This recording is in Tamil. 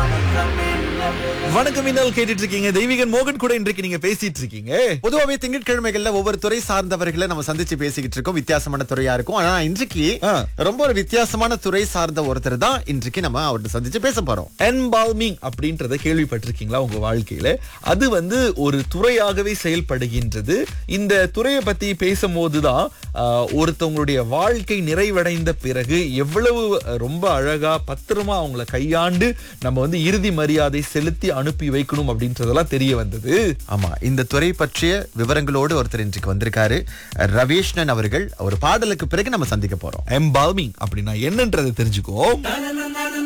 வணக்கம் மின்னல் கேட்டுட்டு இருக்கீங்க தெய்வீகன் மோகன் கூட இன்றைக்கு நீங்க பேசிட்டு இருக்கீங்க பொதுவாவே திங்கட்கிழமைகள்ல ஒவ்வொரு துறை சார்ந்தவர்களை நம்ம சந்திச்சு பேசிக்கிட்டு இருக்கோம் வித்தியாசமான துறையா இருக்கும் ஆனா இன்றைக்கு ஆ. ரொம்ப ஒரு வித்தியாசமான துறை சார்ந்த ஒருத்தர் தான் இன்றைக்கு நம்ம அவர்கிட்ட சந்திச்சு பேச போறோம் என்பால்மிங் அப்படின்றத கேள்விப்பட்டிருக்கீங்களா உங்க வாழ்க்கையில அது வந்து ஒரு துறையாகவே செயல்படுகின்றது இந்த துறையை பத்தி பேசும்போதுதான் ஆஹ், ஒருத்தவங்களுடைய வாழ்க்கை நிறைவடைந்த பிறகு எவ்வளவு ரொம்ப அழகா பத்திரமா அவங்கள கையாண்டு நம்ம வந்து இறுதி மரியாதை செலுத்தி அனுப்பி வைக்கணும் அப்படின்றதெல்லாம் தெரிய வந்தது ஆமா இந்த துறை பற்றிய விவரங்களோடு ஒருத்தர் இன்றைக்கு வந்திருக்காரு ரவேஷ்ணன் அவர்கள் ஒரு பாடலுக்கு பிறகு நம்ம சந்திக்க போறோம் எம்பால்மிங் அப்படின்னா என்னன்றதை தெரிஞ்சுக்கோ